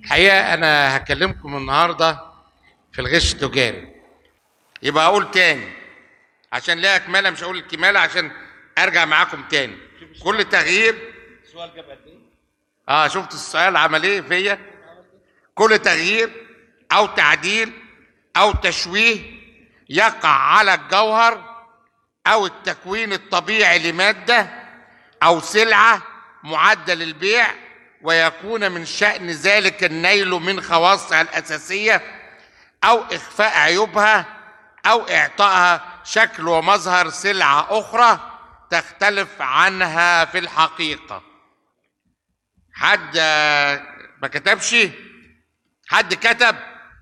الحقيقه انا هكلمكم النهارده في الغش التجاري يبقى اقول تاني عشان ليها كماله مش هقول الكماله عشان ارجع معاكم تاني كل تغيير السؤال جاب قد ايه؟ اه شفت السؤال عمل ايه فيا كل تغيير او تعديل او تشويه يقع على الجوهر او التكوين الطبيعي لماده او سلعه معدل البيع ويكون من شان ذلك النيل من خواصها الاساسيه او اخفاء عيوبها او اعطائها شكل ومظهر سلعه اخرى تختلف عنها في الحقيقه حد آه، ما كتبش حد كتب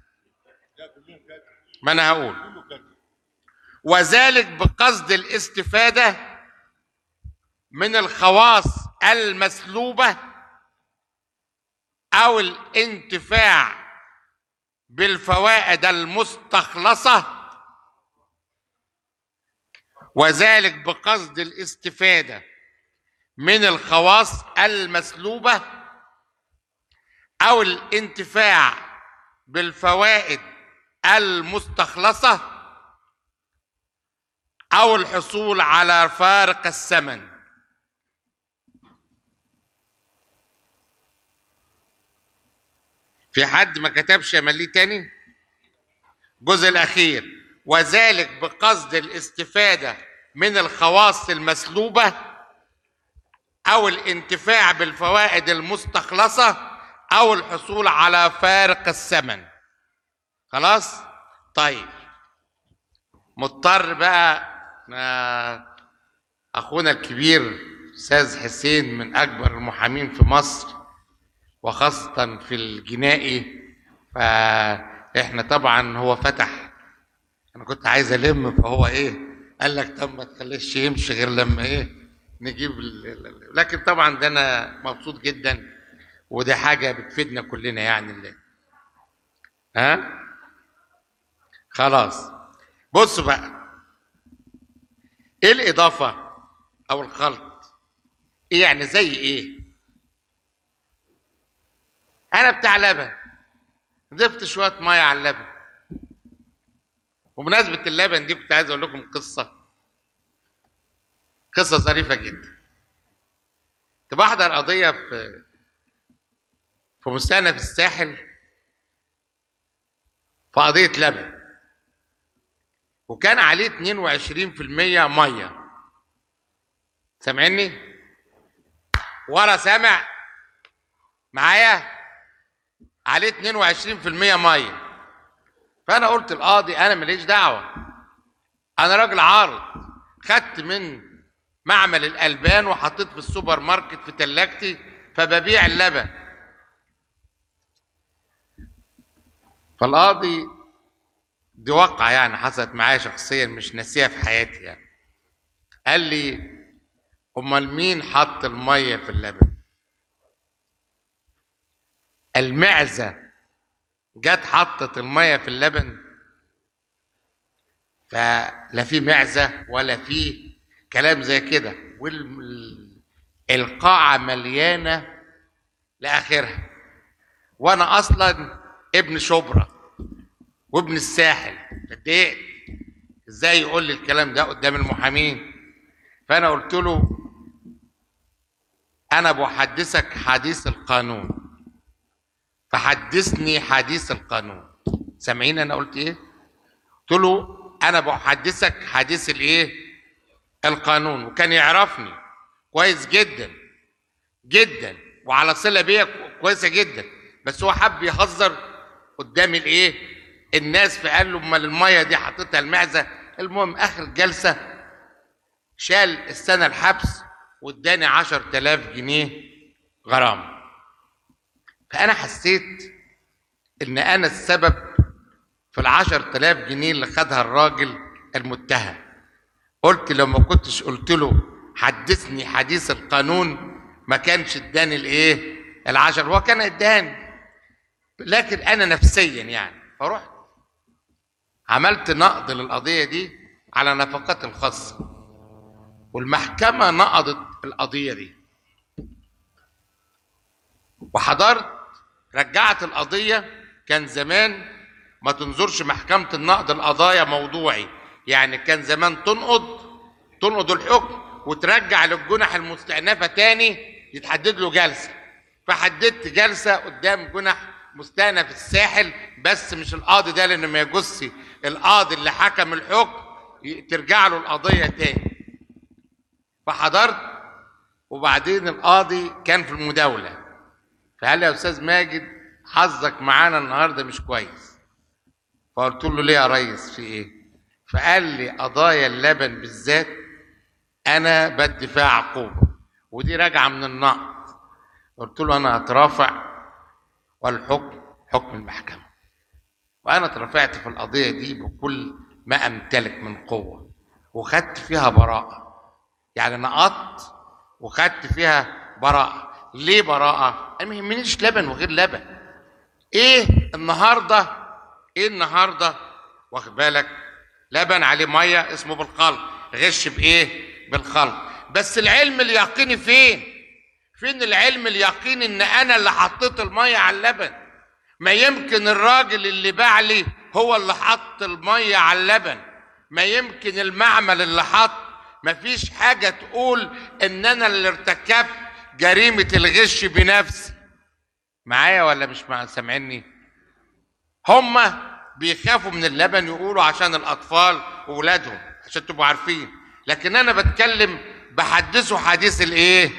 ما انا هقول وذلك بقصد الاستفاده من الخواص المسلوبه او الانتفاع بالفوائد المستخلصه وذلك بقصد الاستفاده من الخواص المسلوبه او الانتفاع بالفوائد المستخلصه او الحصول على فارق الثمن في حد ما كتبش مليه تاني الجزء الاخير وذلك بقصد الاستفاده من الخواص المسلوبه او الانتفاع بالفوائد المستخلصه او الحصول على فارق الثمن خلاص طيب مضطر بقى آه، اخونا الكبير استاذ حسين من اكبر المحامين في مصر وخاصه في الجنائي فاحنا طبعا هو فتح انا كنت عايز الم فهو ايه قال لك طب ما تخليش يمشي غير لما ايه نجيب ال... ال- ال- لكن طبعا ده انا مبسوط جدا وده حاجه بتفيدنا كلنا يعني اللي. ها خلاص بصوا بقى ايه الاضافه او الخلط ايه يعني زي ايه انا بتاع لبن ضفت شويه ميه على اللبن وبمناسبه اللبن دي كنت عايز اقول لكم قصه قصه ظريفه جدا كنت بحضر قضيه في في مستأنف الساحل في قضيه لبن وكان عليه 22% ميه سامعني ورا سامع معايا عليه 22% ميه فانا قلت القاضي انا ماليش دعوه انا راجل عارض خدت من معمل الالبان وحطيت في السوبر ماركت في تلاجتي فببيع اللبن فالقاضي دي واقعة يعني حصلت معايا شخصيا مش ناسيها في حياتي يعني قال لي امال مين حط الميه في اللبن المعزه جت حطت الميه في اللبن فلا في معزه ولا في كلام زي كده والقاعه مليانه لاخرها وانا اصلا ابن شبرا وابن الساحل اتضايقت ازاي يقول لي الكلام ده قدام المحامين فانا قلت له انا بحدثك حديث القانون فحدثني حديث القانون سامعين انا قلت ايه قلت له انا بحدثك حديث الايه القانون وكان يعرفني كويس جدا جدا وعلى صله بيا كويسه جدا بس هو حب يهزر قدام الايه الناس فقال له امال الميه دي حطيتها المعزه المهم اخر الجلسه شال السنه الحبس واداني 10000 جنيه غرامه فانا حسيت ان انا السبب في العشر تلاف جنيه اللي خدها الراجل المتهم قلت لو ما كنتش قلت له حدثني حديث القانون ما كانش اداني الايه العشر هو كان اداني لكن انا نفسيا يعني فرحت عملت نقض للقضيه دي على نفقات الخاصه والمحكمه نقضت القضيه دي وحضرت رجعت القضيه كان زمان ما تنظرش محكمه النقد القضايا موضوعي يعني كان زمان تنقض تنقض الحكم وترجع للجنح المستأنفة تاني يتحدد له جلسة فحددت جلسة قدام جنح مستأنف الساحل بس مش القاضي ده لأن ما يجوزش القاضي اللي حكم الحكم ي- ترجع له القضية تاني فحضرت وبعدين القاضي كان في المداولة فقال لي يا أستاذ ماجد حظك معانا النهاردة مش كويس فقلت له ليه يا ريس في ايه فقال لي قضايا اللبن بالذات انا بدي فيها عقوبه ودي راجعه من النقد قلت له انا هترافع والحكم حكم المحكمه وانا اترفعت في القضيه دي بكل ما امتلك من قوه وخدت فيها براءه يعني نقضت وخدت فيها براءه ليه براءه أنا ما يهمنيش لبن وغير لبن ايه النهارده ايه النهارده واخد بالك لبن عليه ميه اسمه بالخلط غش بايه بالخلط بس العلم اليقيني فين فين العلم اليقيني ان انا اللي حطيت الميه على اللبن ما يمكن الراجل اللي باع لي هو اللي حط الميه على اللبن ما يمكن المعمل اللي حط مفيش حاجه تقول ان انا اللي ارتكبت جريمه الغش بنفسي معايا ولا مش مع سامعيني هما بيخافوا من اللبن يقولوا عشان الاطفال واولادهم عشان تبقوا عارفين لكن انا بتكلم بحدثه حديث الايه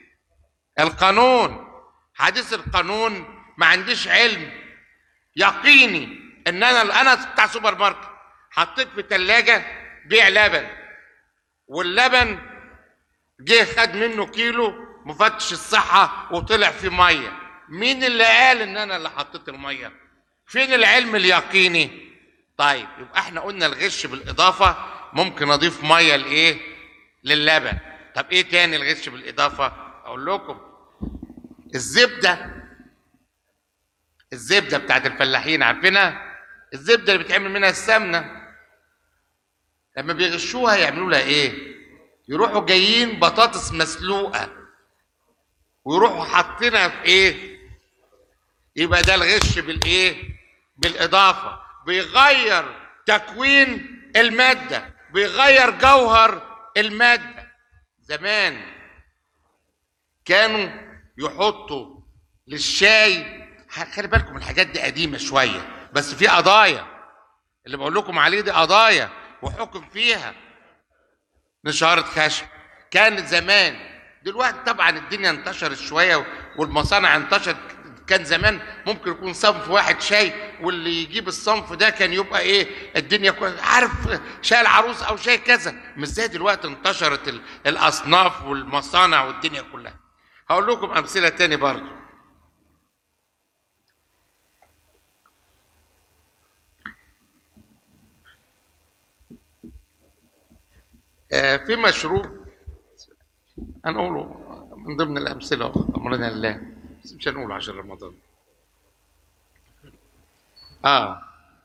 القانون حديث القانون ما عنديش علم يقيني ان انا انا بتاع سوبر ماركت حطيت في ثلاجه بيع لبن واللبن جه خد منه كيلو مفتش الصحه وطلع فيه ميه مين اللي قال ان انا اللي حطيت الميه فين العلم اليقيني طيب يبقى احنا قلنا الغش بالاضافه ممكن اضيف ميه لايه للبن طب ايه تاني الغش بالاضافه اقول لكم الزبده الزبده بتاعت الفلاحين عارفينها الزبده اللي بيتعمل منها السمنه لما بيغشوها يعملوا لها ايه يروحوا جايين بطاطس مسلوقه ويروحوا حاطينها في ايه يبقى ده الغش بالايه بالاضافه بيغير تكوين الماده بيغير جوهر الماده زمان كانوا يحطوا للشاي خلي بالكم الحاجات دي قديمه شويه بس في قضايا اللي بقول لكم عليه دي قضايا وحكم فيها نشارة خشب كانت زمان دلوقتي طبعا الدنيا انتشرت شويه والمصانع انتشرت كان زمان ممكن يكون صنف واحد شاي واللي يجيب الصنف ده كان يبقى ايه الدنيا كويس عارف شاي العروس او شاي كذا مش زي دلوقتي انتشرت ال- الاصناف والمصانع والدنيا كلها هقول لكم امثله تاني برضه آه، في مشروب هنقوله من ضمن الامثله امرنا لله بس مش هنقوله عشان رمضان اه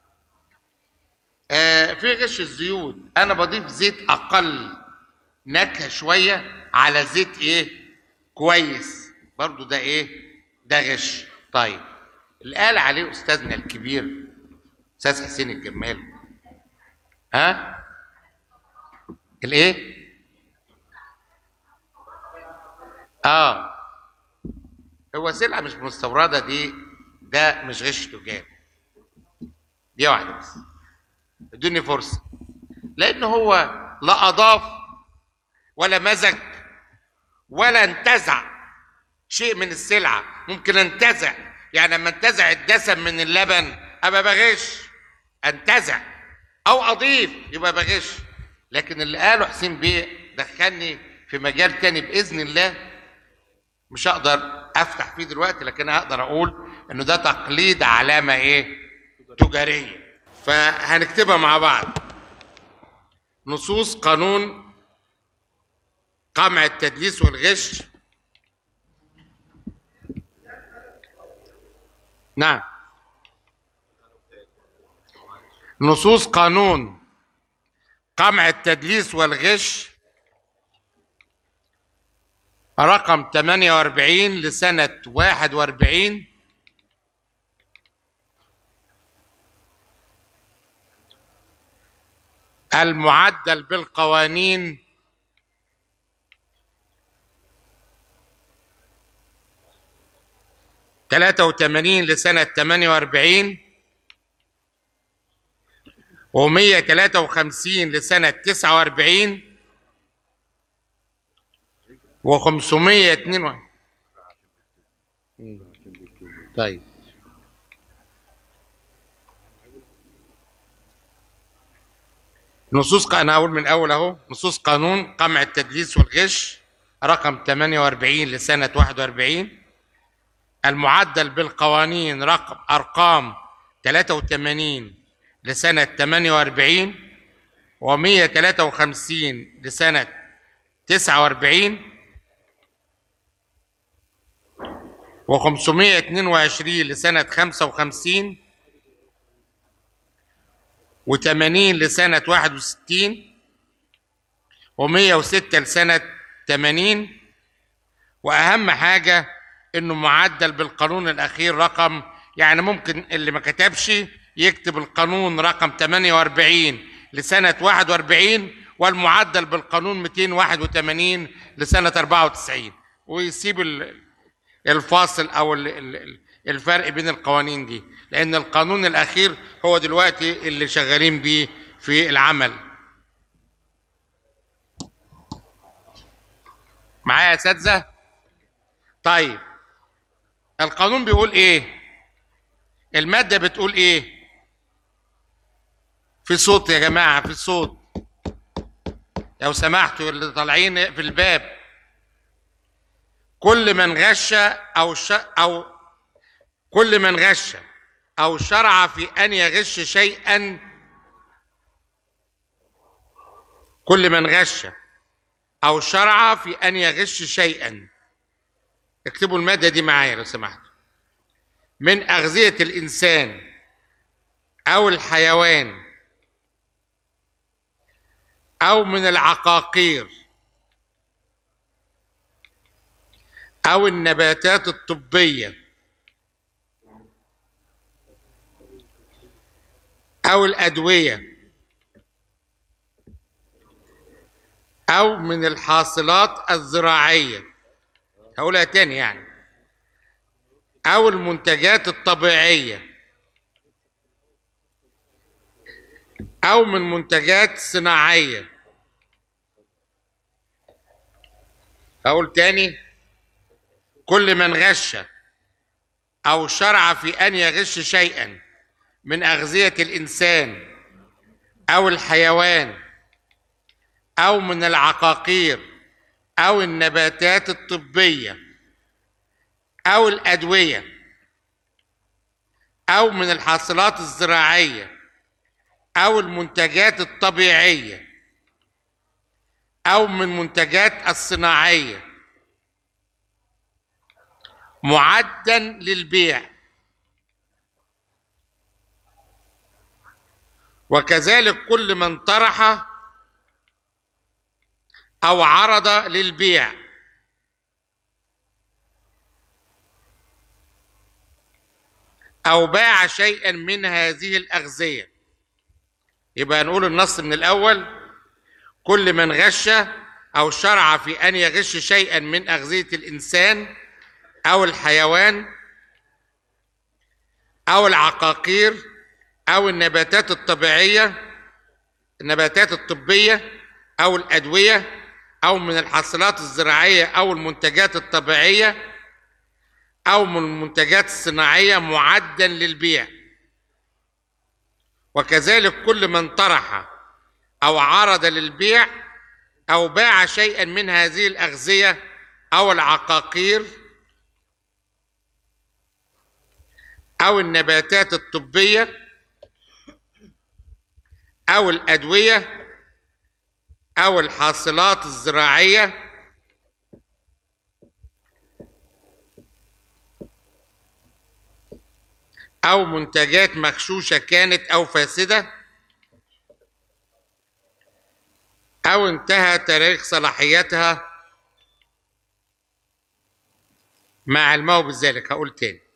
آه في غش الزيوت انا بضيف زيت اقل نكهه شويه على زيت ايه كويس برضو ده ايه ده غش طيب اللي قال عليه استاذنا الكبير استاذ حسين الجمال ها الايه اه هو سلعه مش مستورده دي ده مش غش تجاري دي واحده بس ادوني فرصه لان هو لا اضاف ولا مزج ولا انتزع شيء من السلعه ممكن انتزع يعني لما انتزع الدسم من اللبن ابقى بغش انتزع او اضيف يبقى بغش لكن اللي قاله حسين بيه دخلني في مجال تاني باذن الله مش هقدر افتح فيه دلوقتي لكن هقدر اقول انه ده تقليد علامه ايه تجاريه فهنكتبها مع بعض نصوص قانون قمع التدليس والغش نعم نصوص قانون قمع التدليس والغش رقم 48 لسنة 41 المعدل بالقوانين تلاتة وتمانين لسنة تمانية وأربعين ومية تلاتة وخمسين لسنة تسعة وأربعين وخمسمية اتنين و... طيب نصوص انا اقول من اول اهو نصوص قانون قمع التدليس والغش رقم 48 لسنه 41 المعدل بالقوانين رقم ارقام 83 لسنه 48 و153 لسنه 49 و522 لسنه 55 و80 لسنة 61 و106 لسنة 80 وأهم حاجة إنه معدل بالقانون الأخير رقم يعني ممكن اللي ما كتبش يكتب القانون رقم 48 لسنة 41 والمعدل بالقانون 281 لسنة 94 ويسيب ال- الفاصل أو ال- ال- الفرق بين القوانين دي لأن القانون الأخير هو دلوقتي اللي شغالين بيه في العمل معايا يا اساتذه طيب القانون بيقول ايه الماده بتقول ايه في صوت يا جماعه في صوت لو سمحتوا اللي طالعين في الباب كل من غش او ش... او كل من غش او شرع في ان يغش شيئا كل من غش او شرع في ان يغش شيئا اكتبوا الماده دي معايا لو سمحتوا من اغذيه الانسان او الحيوان او من العقاقير او النباتات الطبيه او الادويه او من الحاصلات الزراعيه هقولها تاني يعني او المنتجات الطبيعيه او من منتجات صناعيه اقول تاني كل من غش او شرع في ان يغش شيئا من اغذيه الانسان او الحيوان او من العقاقير او النباتات الطبيه او الادويه او من الحاصلات الزراعيه او المنتجات الطبيعيه او من منتجات الصناعيه معدا للبيع وكذلك كل من طرح او عرض للبيع او باع شيئا من هذه الاغذيه يبقى نقول النص من الاول كل من غش او شرع في ان يغش شيئا من اغذيه الانسان او الحيوان او العقاقير او النباتات الطبيعيه النباتات الطبيه او الادويه او من الحاصلات الزراعيه او المنتجات الطبيعيه او من المنتجات الصناعيه معدا للبيع وكذلك كل من طرح او عرض للبيع او باع شيئا من هذه الاغذيه او العقاقير او النباتات الطبيه او الادويه او الحاصلات الزراعيه او منتجات مغشوشه كانت او فاسده او انتهى تاريخ صلاحيتها مع علمه بذلك هقول تاني